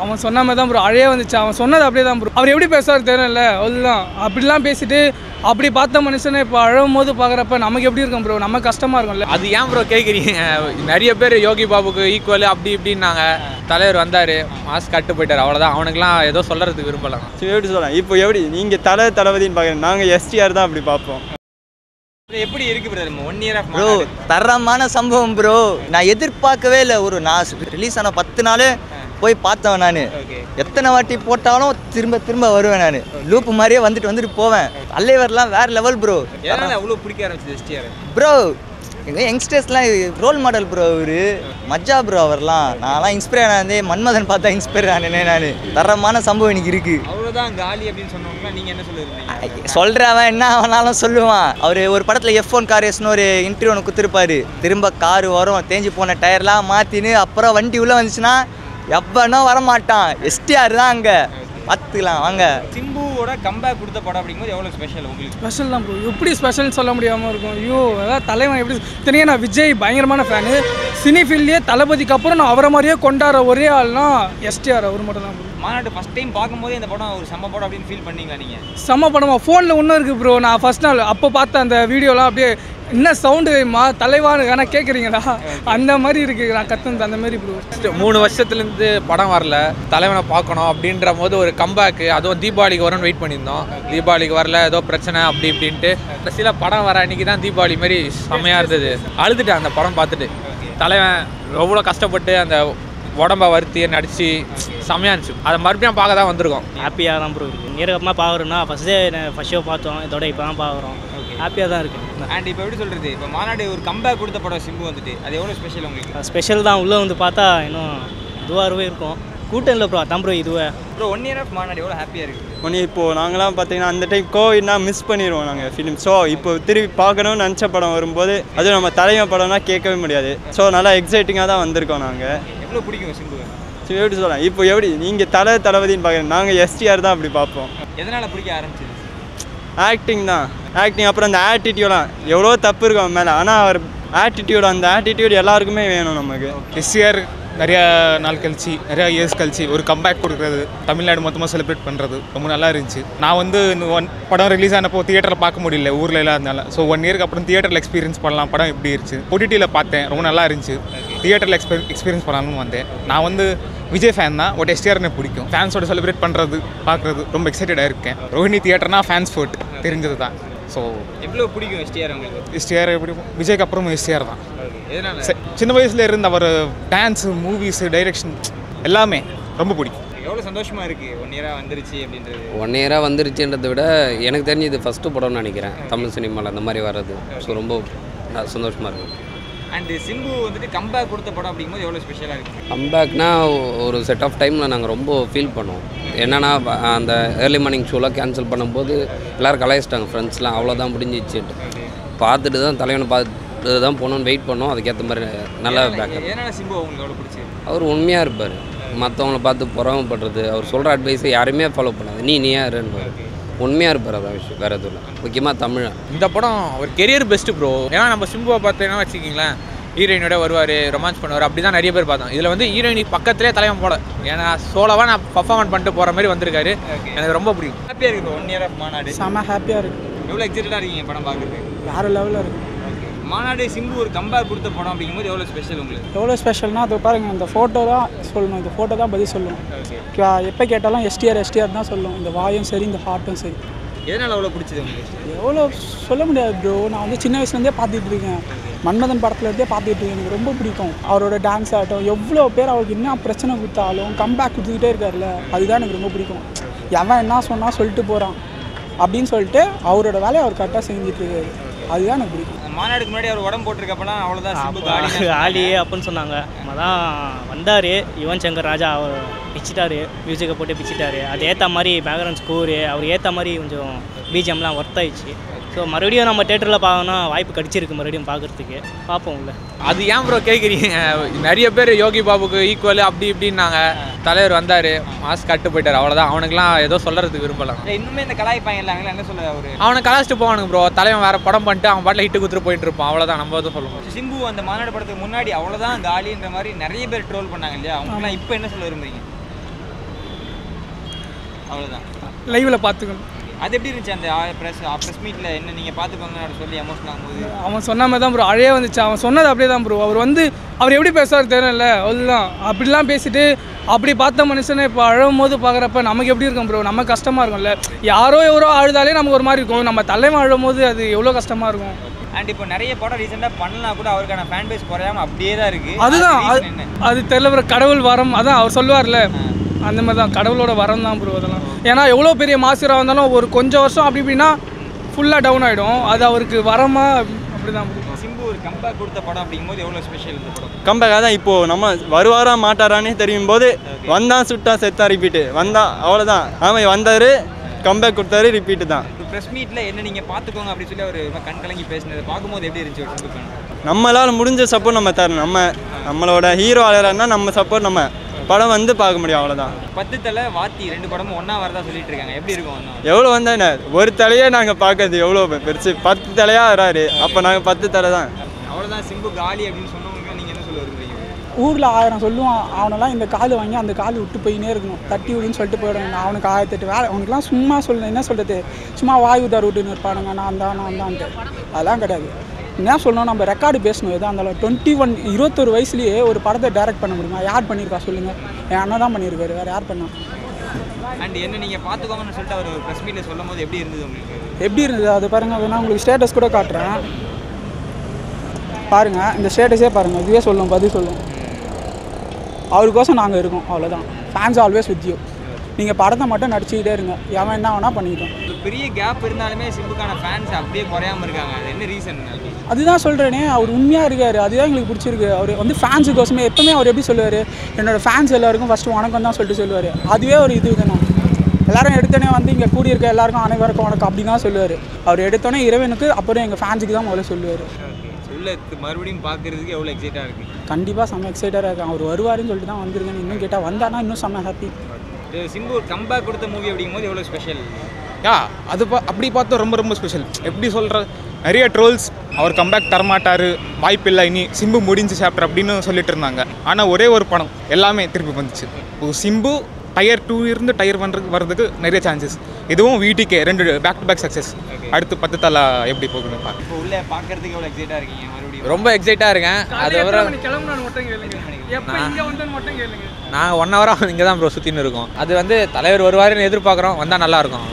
அவன் சொன்ன மாதிரி தான் ப்ரோ அழையே வந்துச்சு அவன் சொன்னது அப்படியே தான் ப்ரோ அவர் எப்படி பேசுவார் தெரியல அதுதான் அப்படிலாம் பேசிட்டு அப்படி பார்த்த மனுஷனை இப்போ அழும் போது பார்க்குறப்ப நமக்கு எப்படி இருக்கும் ப்ரோ நம்ம கஷ்டமாக இருக்கும்ல அது ஏன் ப்ரோ கேட்குறீங்க நிறைய பேர் யோகி பாபுக்கு ஈக்குவல் அப்படி இப்படின்னாங்க தலைவர் வந்தார் மாஸ்க் கட்டு போயிட்டார் அவ்வளோதான் அவனுக்குலாம் ஏதோ சொல்கிறதுக்கு விரும்பலாம் சரி எப்படி சொல்லலாம் இப்போ எப்படி நீங்கள் தலை தளபதின்னு பார்க்குறேன் நாங்கள் எஸ்டிஆர் தான் அப்படி பார்ப்போம் எப்படி இருக்கு brother one year of bro தரமான சம்பவம் ப்ரோ நான் எதிர்பார்க்கவே இல்லை ஒரு நான் ரிலீஸ் ஆன பத்து நாள் போய் பார்த்தவன் நான் எத்தனை வாட்டி போட்டாலும் திரும்ப திரும்ப வருவேன் நான் லூப் மாதிரியே வந்துட்டு வந்துட்டு போவேன் அல்லைவர்லாம் வேற லெவல் ப்ரோ எதனால அவ்வளோ பிடிக்க ஆரம்பிச்சது எஸ்டிஆர் ப்ரோ எங்கள் யங்ஸ்டர்ஸ்லாம் ரோல் மாடல் ப்ரோ அவரு மஜ்ஜா ப்ரோ அவர்லாம் நான்லாம் இன்ஸ்பயர் ஆனதே மன்மதன் பார்த்தா இன்ஸ்பயர் ஆனேனே நான் தரமான சம்பவம் எனக்கு இருக்குது அவ்வளோதான் காலி அப்படின்னு சொன்னவங்களா நீங்க என்ன சொல்லிருந்தீங்க சொல்கிறவன் என்ன அவனாலும் சொல்லுவான் அவர் ஒரு படத்தில் எஃப் ஒன் கார் எஸ்னு ஒரு இன்டர்வியூ ஒன்று கொடுத்துருப்பாரு திரும்ப கார் வரும் தேஞ்சு போன டயர்லாம் மாற்றின்னு அப்புறம் வண்டி உள்ளே வந்துச்சுன்னா எவ்வளோ வரமாட்டான் எஸ்டிஆர் தான் அங்கே பார்த்துக்கலாம் வாங்க சிம்புவோட கம்பேக் கொடுத்த படம் அப்படிங்கும்போது எவ்வளோ ஸ்பெஷல் உங்களுக்கு ஸ்பெஷல் தான் ப்ரோ எப்படி ஸ்பெஷல்னு சொல்ல முடியாமல் இருக்கும் ஐயோ அதான் தலைவன் எப்படி தனியாக நான் விஜய் பயங்கரமான ஃபேனு சினி ஃபீல்ட்லேயே தளபதிக்கு அப்புறம் நான் அவரை மாதிரியே கொண்டாடுற ஒரே ஆள்னா எஸ்டிஆர் அவர் மட்டும் தான் ப்ரோ மாநாடு ஃபர்ஸ்ட் டைம் பார்க்கும்போதே இந்த படம் ஒரு செம்ம படம் அப்படின்னு ஃபீல் பண்ணீங்களா நீங்க செம்ம படமா ஃபோனில் ஒன்றும் இருக்குது ப்ரோ நான் ஃபர்ஸ்ட் நாள் அப்போ பார்த்த அந்த வீடியோலாம் அப்படியே என்ன சவுண்டு மா தலைவான்னு வேணா கேட்குறீங்களா அந்த மாதிரி இருக்கு நான் கத்துனது அந்த மாதிரி ப்ரோ மூணு வருஷத்துலேருந்து படம் வரல தலைவனை பார்க்கணும் அப்படின்ற போது ஒரு கம்பேக்கு அதுவும் தீபாவளிக்கு வரும்னு வெயிட் பண்ணியிருந்தோம் தீபாவளிக்கு வரல ஏதோ பிரச்சனை அப்படி இப்படின்ட்டு கடைசியில் படம் வர அன்னைக்கு தான் தீபாவளி மாதிரி செம்மையாக இருந்தது அழுதுட்டேன் அந்த படம் பார்த்துட்டு தலைவன் எவ்வளோ கஷ்டப்பட்டு அந்த உடம்ப வருத்தி நடிச்சு செம்மையாக இருந்துச்சு அதை மறுபடியும் பார்க்க தான் வந்திருக்கோம் ஹாப்பியாக தான் ப்ரோ இருக்குது நேரமாக பார்க்குறோன்னா ஃபஸ்ட்டே ஃபஸ்ட் ஷோ பார்த்தோம் இதோட இப்போ தான் பார்க்குறோம் ஹாப்பியாக தான் இருக்குது அண்ட் இப்போ எப்படி சொல்றது இப்போ மாநாடு ஒரு கம்பேக் கொடுத்த படம் சிம்பு வந்துட்டு அது எவ்வளோ ஸ்பெஷல் உங்களுக்கு ஸ்பெஷல் தான் உள்ளே வந்து பார்த்தா இன்னும் இதுவாகவே இருக்கும் கூட்டம் இல்லை ப்ரோ அதான் ப்ரோ இதுவே ப்ரோ ஒன் இயர் ஆஃப் மாநாடு எவ்வளோ ஹாப்பியாக இருக்குது ஒன்று இப்போது நாங்களாம் பார்த்தீங்கன்னா அந்த டைம் கோவிட்னா மிஸ் பண்ணிடுவோம் நாங்கள் ஃபிலிம் ஸோ இப்போ திருப்பி பார்க்கணும்னு நினச்ச படம் வரும்போது அதுவும் நம்ம தலைமை படம்னா கேட்கவே முடியாது ஸோ நல்லா எக்ஸைட்டிங்காக தான் வந்திருக்கோம் நாங்கள் எவ்வளோ பிடிக்கும் சிம்பு சரி எப்படி சொல்லலாம் இப்போ எப்படி நீங்கள் தலை தளபதின்னு பார்க்குறேன் நாங்கள் எஸ்டிஆர் தான் அப்படி பார்ப்போம் எதனால் பிடிக்க ஆரம்பிச்சது ஆக்டிங் தான் ஆக்டிங் அப்புறம் அந்த ஆட்டிடியூட்லாம் எவ்வளோ தப்பு இருக்கும் அவன் மேலே ஆனால் அவர் ஆட்டிடியூட் அந்த ஆட்டிடியூட் எல்லாருக்குமே வேணும் நமக்கு எஸ்சிஆர் நிறையா நாள் கழிச்சு நிறையா இயர்ஸ் கழிச்சு ஒரு கம்பேக் கொடுக்குறது தமிழ்நாடு மொத்தமாக செலிப்ரேட் பண்ணுறது ரொம்ப நல்லா இருந்துச்சு நான் வந்து இந்த ஒன் படம் ரிலீஸ் ஆனப்போ தியேட்டரில் பார்க்க முடியல ஊரில் இல்லாதனால ஸோ ஒன் இயருக்கு அப்புறம் தியேட்டரில் எக்ஸ்பீரியன்ஸ் பண்ணலாம் படம் எப்படி இருந்துச்சு ஓடிடியில் பார்த்தேன் ரொம்ப நல்லா இருந்துச்சு தியேட்டரில் எக்ஸ்பீ எக்ஸ்பீரியன்ஸ் பண்ணலாம்னு வந்தேன் நான் வந்து விஜய் ஃபேன் தான் பட் எஸ்டிஆர் எனக்கு பிடிக்கும் ஃபேன்ஸோட செலிப்ரேட் பண்ணுறது பார்க்குறது ரொம்ப எக்ஸைட்டடாக இருக்கேன் ரோஹினி தியேட்டர்னா ஃபேன்ஸ் ஃபோர்ட் தெரிஞ்சது தான் ஸோ எவ்வளோ பிடிக்கும் எஸ்டிஆர் உங்களுக்கு எஸ்டிஆர் எப்படி விஜய்க்கு அப்புறம் எஸ்டிஆர் தான் எதனால் ச- சின்ன வயசுல இருந்த அவர் டான்ஸு மூவிஸு டைரெக்ஷன் எல்லாமே ரொம்ப பிடிக்கும் எவ்வளோ சந்தோஷமா இருக்கு ஒன் இயராக வந்துருச்சு அப்படின்றது ஒன் இயராக வந்துருச்சுன்றதை விட எனக்கு தெரிஞ்சு இது ஃபஸ்ட்டு படம்னு நினைக்கிறேன் தமிழ் சினிமாவில் அந்த மாதிரி வர்றது ஸோ ரொம்ப ந- சந்தோஷமா இருக்கு அண்ட் சிம்பு வந்துட்டு கம்பேக் கொடுத்த படம் அப்படிங்கும்போது எவ்வளோ ஸ்பெஷலாக இருக்கு கம்பேக்னா ஒரு செட் ஆஃப் டைமில் நாங்கள் ரொம்ப ஃபீல் பண்ணோம் என்னன்னா வ- அந்த ஏர்லி மார்னிங் ஷோலாம் கேன்சல் பண்ணும்போது எல்லோரும் கலாய்ச்சிட்டாங்க ஃப்ரெண்ட்ஸ்லாம் அவ்வளோதான் முடிஞ்சிச்சுட்டு பார்த்துட்டு தான் தலைவனை பார்த்துட்டு தான் போகணும்னு வெயிட் பண்ணோம் அதுக்கேற்ற மாதிரி நல்ல பேக்கப் எதனால் சிம்பு உங்களுக்கு எவ்வளோ பிடிச்சது அவர் உண்மையாக இருப்பார் மற்றவங்கள பார்த்து பொறாமப்படுறது அவர் சொல்கிற அட்வைஸை யாருமே ஃபாலோ பண்ணாது நீ நீயா இருன்னு உண்மையாக இருப்பார் அதான் விஷயம் வேறு எதுவும் இல்லை முக்கியமாக தமிழ் இந்த படம் ஒரு கெரியர் பெஸ்ட்டு ப்ரோ ஏன்னா நம்ம சிம்புவை பார்த்தீங்கன்னா வச்சுக்கிங்களேன் ஹீரோயினோட வருவார் ரொமான்ஸ் பண்ணுவார் அப்படி தான் நிறைய பேர் பார்த்தோம் இதில் வந்து ஹீரோயினி பக்கத்துலேயே தலைவன் போல ஏன்னா சோலோவாக நான் பர்ஃபார்மன்ஸ் பண்ணிட்டு போகிற மாதிரி வந்திருக்காரு எனக்கு ரொம்ப பிடிக்கும் ஹாப்பியாக இருக்கு ஒன் இயர் ஆஃப் மாநாடு செம்ம ஹாப்பியாக இருக்கு எவ்வளோ எக்ஸைட்டடாக இருக்கீங்க படம் பார்க்குறதுக்கு வேறு லெவலில் இருக்கு மாநாடு சிம்பு ஒரு கம்பேக் கொடுத்த படம் அப்படிங்கும்போது எவ்வளோ ஸ்பெஷல் உங்களுக்கு எவ்வளோ ஸ்பெஷல்னா அது பாருங்க இந்த ஃபோட்டோ தான் சொல்லணும் இந்த ஃபோட்டோ தான் பதில் சொல்லும் எப்போ கேட்டாலும் எஸ்டிஆர் எஸ்டிஆர் தான் சொல்லும் இந்த வாயும் சரி இந்த ஹார்ட்டும் சரி எதனால் அவ்வளோ பிடிச்சது உங்களுக்கு எவ்வளோ சொல்ல முடியாது ப்ரோ நான் வந்து சின்ன வயசுலேருந்தே பார்த்துட்டு இருக்கேன் மன்மதன் படத்துலேருந்தே பார்த்துட்டு இருக்கேன் எனக்கு ரொம்ப பிடிக்கும் அவரோட டான்ஸ் ஆகட்டும் எவ்வளோ பேர் அவருக்கு என்ன பிரச்சனை கொடுத்தாலும் கம்பேக் கொடுத்துக்கிட்டே இருக்கார்ல அதுதான் எனக்கு ரொம்ப பிடிக்கும் எவன் என்ன சொன்னால் சொல்லிட்டு போகிறான் அப்படின்னு சொல்லிட்டு அவரோட வேலையை அவர் கரெக்டாக செஞ்சுட்டு இருக்காரு அதுதான் எனக்கு பிடிக்கும் மாநாடுக்கு முன்னாடி அவர் உடம்பு போட்டிருக்கப்பலாம் அவ்வளோதான் சிம்பு காலி ஆலி அப்படின்னு சொன்னாங்க நம்ம தான் வந்தார் யுவன் சங்கர் ராஜா அவர் பிச்சிட்டாரு மியூசிக்கை போட்டு பிச்சிட்டாரு அது ஏற்ற மாதிரி பேக்ரவுண்ட் ஸ்கோரு அவர் ஏற்ற மாதிரி கொஞ்சம் பிஜிஎம்லாம் ஒர்த் ஆயிடுச்சு ஸோ மறுபடியும் நம்ம தேட்டரில் பார்க்கணும்னா வாய்ப்பு கிடச்சிருக்கு மறுபடியும் பார்க்குறதுக்கு பார்ப்போம் உள்ள அது ஏன் ப்ரோ கேட்குறீங்க நிறைய பேர் யோகி பாபுக்கு ஈக்குவல் அப்படி இப்படின்னாங்க தலைவர் வந்தார் மாஸ்க் கட்டு போயிட்டார் அவ்வளோதான் அவனுக்குலாம் ஏதோ சொல்கிறதுக்கு விரும்பலாம் இல்லை, இன்னுமே இந்த கலாய்ப்பாங்க இல்லை என்ன சொல்ல அவரு அவனை கலாச்சிட்டு போவானுங்க ப்ரோ தலைவன் வேறு படம் பண்ணிட்டு அவன் பாட்டில் ஹிட்டு குத்துட்டு போயிட்டு இருப்பான் அவ்வளோதான் நம்ம எதுவும் சொல்ல முடியும் சிம்பு அந்த மாநாடு படத்துக்கு முன்னாடி அவ்வளோதான் காலின்ற மாதிரி நிறைய பேர் ட்ரோல் பண்ணாங்க இல்லையா அவங்களுக்குலாம் இப்போ என்ன சொல்ல விரும்புறீங்க அவ்வளோதான் லைவில் பார்த்துக்கணும் அது எப்படி இருந்துச்சு அந்த ப்ரெஸ் ப்ரெஸ் மீட்டில் என்ன நீங்கள் பார்த்துக்கோங்க சொல்லி எமோஷனல் ஆகும்போது அவன் சொன்ன மாதிரி தான் ப்ரோ அழையே வந்துச்சு அவன் சொன்னது அப்படியே தான் ப்ரோ அவர் வந்து அவர் எப்படி பேசுவார் தெரியல அதுதான் அப்படிலாம் பேசிட்டு அப்படி பார்த்த மனுஷனை இப்போ அழும் போது பார்க்குறப்ப நமக்கு எப்படி இருக்கும் ப்ரோ நம்ம கஷ்டமாக இருக்கும்ல யாரோ எவரோ அழுதாலே நமக்கு ஒரு மாதிரி இருக்கும் நம்ம தலைவன் அழும் போது அது எவ்வளோ கஷ்டமாக இருக்கும் அண்ட் இப்போ நிறைய படம் ரீசெண்டாக பண்ணலாம் கூட அவருக்கான ஃபேன் பேஸ் குறையாம அப்படியே தான் இருக்கு அதுதான் அது அது- reason என்ன அது தெரியல ப்ரோ கடவுள் வரம் அதான் அவர் சொல்லுவார்ல அந்த மாதிரி தான் கடவுளோட வரம் தான் ப்ரோ அதெல்லாம் ஏன்னா எவ்வளோ பெரிய மாசிராக இருந்தாலும் ஒரு கொஞ்சம் வருஷம் அப்படி இப்படின்னா ஃபுல்லாக டவுன் ஆகிடும் அது அவருக்கு வரமா அப்படி தான் ப்ரோ சிம்பு ஒரு கம்பேக் கொடுத்த படம் அப்படிங்கும்போது எவ்வளோ ஸ்பெஷல் இந்த படம் கம்பேக்காக தான் இப்போது நம்ம வருவாரா மாட்டாரானே தெரியும் போது வந்தான் சுட்டா செத்தா ரிப்பீட்டு வந்தா அவ்வளோதான் ஆமாம் வந்தார் கம்பேக் கொடுத்தாரு ரிப்பீட்டு தான் இப்போ ப்ரெஸ் மீட்டில் என்ன நீங்கள் பார்த்துக்கோங்க அப்படின்னு சொல்லி அவர் ரொம்ப கண் கலங்கி பேசினது பார்க்கும்போது எப்படி இருந்துச்சு ஒரு சிம்பு fan? நம்மளால் முடிஞ்ச சப்போர்ட் நம்ம தரணும் நம்ம நம்மளோட ஹீரோ அழகாருன்னா நம்ம சப்போர்ட் நம்ம படம் வந்து பார்க்க முடியும் அவ்வளோதான் பத்து தலை வாத்தி ரெண்டு படமும் ஒன்றா வரதா சொல்லிட்டு இருக்காங்க எப்படி இருக்கும் ஒன்றா எவ்வளோ வந்தா என்ன ஒரு தலையே நாங்கள் பார்க்கறது எவ்வளோ பெருசு பத்து தலையாக வராரு அப்போ நாங்கள் பத்து தலை தான் அவ்வளோதான் சிம்பு காலி அப்படின்னு சொன்னவங்களுக்கு நீங்கள் என்ன சொல்ல விரும்புறீங்க ஊரில் ஆயிரம் சொல்லுவான் அவனெல்லாம் இந்த கால் வாங்கி அந்த கால் விட்டு போயினே இருக்கணும் தட்டி விடுன்னு சொல்லிட்டு போயிடணும் நான் அவனுக்கு ஆயிரத்தெட்டு வேலை அவனுக்குலாம் சும்மா சொல்ல என்ன சொல்கிறது சும்மா வாய் உதார் விட்டுன்னு இருப்பானுங்க நான் தான் நான் தான்ட்டு அதெல்லாம் கிடையாது என்ன சொல்லணும் நம்ம ரெக்கார்டு பேசணும் எதாக இருந்தாலும் டுவெண்ட்டி ஒன் இருபத்தொரு வயசுலேயே ஒரு படத்தை டைரக்ட் பண்ண முடியுமா யார் பண்ணியிருக்கா சொல்லுங்கள் என் அண்ணன் தான் பண்ணியிருக்காரு வேறு யார் பண்ணா அண்ட் என்ன நீங்கள் பார்த்துக்கோங்கன்னு சொல்லிட்டு அவர் ஒரு ப்ரெஸ் மீட்டில் சொல்லும் போது எப்படி இருந்தது உங்களுக்கு எப்படி இருந்தது அது பாருங்க அது நான் உங்களுக்கு ஸ்டேட்டஸ் கூட காட்டுறேன் பாருங்க இந்த ஸ்டேட்டஸே பாருங்க இதுவே சொல்லும் பதில் சொல்லும் அவருக்கோசம் நாங்கள் இருக்கோம் அவ்வளோதான் ஃபேன்ஸ் ஆல்வேஸ் வித் யூ நீங்கள் படத்தை மட்டும் நடிச்சுக்கிட்டே இருங்க எவன் என்ன வேணால் பண்ணிக்கிட்டோம் ஒரு பெரிய கேப் இருந்தாலுமே சிம்புக்கான ஃபேன்ஸ் அப்படியே குறையாம இருக்காங்க அது என்ன ரீசன் அதுதான் சொல்கிறேனே அவர் உண்மையாக இருக்கார் அதுதான் எங்களுக்கு பிடிச்சிருக்கு அவர் வந்து ஃபேன்ஸுக்கோசமே எப்பவுமே அவர் எப்படி சொல்லுவார் என்னோட ஃபேன்ஸ் எல்லாருக்கும் ஃபஸ்ட்டு வணக்கம் தான் சொல்லிட்டு சொல்லுவார் அதுவே ஒரு இது தானே எல்லாரும் எடுத்தோடனே வந்து இங்கே கூடியிருக்க எல்லாருக்கும் அனைவருக்கும் வணக்கம் அப்படி தான் சொல்லுவார் அவர் எடுத்தோடனே இறைவனுக்கு அப்புறம் எங்கள் ஃபேன்ஸுக்கு தான் முதல்ல சொல்லுவார் சொல்ல மறுபடியும் பார்க்கறதுக்கு எவ்வளோ எக்ஸைட்டாக இருக்கு கண்டிப்பாக செம்ம எக்ஸைட்டாக இருக்கேன் அவர் வருவாருன்னு சொல்லிட்டு தான் வந்திருக்கேன் இன்னும் கேட்டால் வந்தானா இன்னும் செம்ம ஹாப்பி இது சிம்பு ஒரு கம்பேக் கொடுத்த மூவி அப்படிங்கும்போது எவ்வளோ ஸ்பெஷல் யா அது பா அப்படி பார்த்தா ரொம்ப ரொம்ப ஸ்பெஷல் எப்படி சொல்கிற நிறைய ட்ரோல்ஸ் அவர் கம்பேக் தரமாட்டார் வாய்ப்பில்லை இனி சிம்பு முடிஞ்சு சாப்டர் அப்படின்னு சொல்லிட்டு இருந்தாங்க ஆனால் ஒரே ஒரு படம் எல்லாமே திருப்பி வந்துச்சு இப்போ சிம்பு டயர் டூ இருந்து டயர் ஒன்றுக்கு வர்றதுக்கு நிறைய சான்சஸ் இதுவும் வீட்டுக்கே ரெண்டு பேக் டு பேக் சக்ஸஸ் அடுத்து பத்து தலா எப்படி போகுதுன்னு பார்க்க இப்போ உள்ள பார்க்கறதுக்கு எவ்வளோ எக்ஸைட்டாக இருக்கீங்க மறுபடியும் ரொம்ப எக்ஸைட்டாக இருக்கேன் அது தவிர கிளம்புனான்னு மட்டும் கேளுங்க எப்போ இங்கே வந்தோன்னு மட்டும் கேளுங்க நாங்கள் ஒன் ஹவராக இங்கே தான் ப்ரோ சுற்றின்னு இருக்கோம் அது வந்து தலைவர் வருவாருன்னு எதிர்பார்க்குறோம் வந்தால் நல்லாயிருக்கும்